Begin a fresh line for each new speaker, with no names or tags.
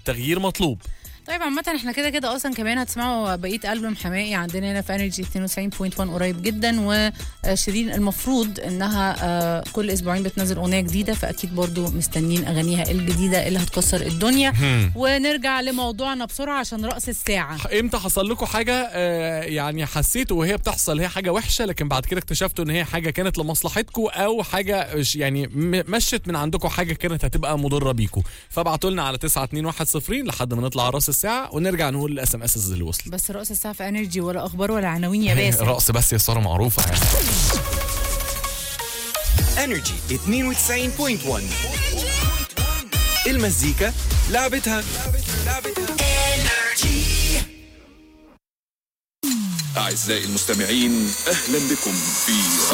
تغيير مطلوب
طيب عامة احنا كده كده اصلا كمان هتسمعوا بقية ألبوم حماقي عندنا هنا في انرجي 92.1 قريب جدا وشيرين المفروض انها آه، كل اسبوعين بتنزل اغنية جديدة فاكيد برضو مستنين اغانيها الجديدة اللي هتكسر الدنيا ونرجع لموضوعنا بسرعة عشان رأس الساعة
امتى حصل لكم حاجه آه يعني حسيتوا وهي بتحصل هي حاجه وحشه لكن بعد كده اكتشفتوا ان هي حاجه كانت لمصلحتكم او حاجه ش- يعني م- مشت من عندكم حاجه كانت هتبقى مضره بيكم فابعتوا لنا على 92110 لحد ما نطلع على راس الساعه ونرجع نقول الاس ام اس اللي وصلت
بس رأس الساعة في انرجي ولا اخبار ولا عناوين يا باسم
رقص بس يا ساره معروفه يعني
انرجي 92.1 المزيكا لعبتها
أعزائي المستمعين أهلا بكم في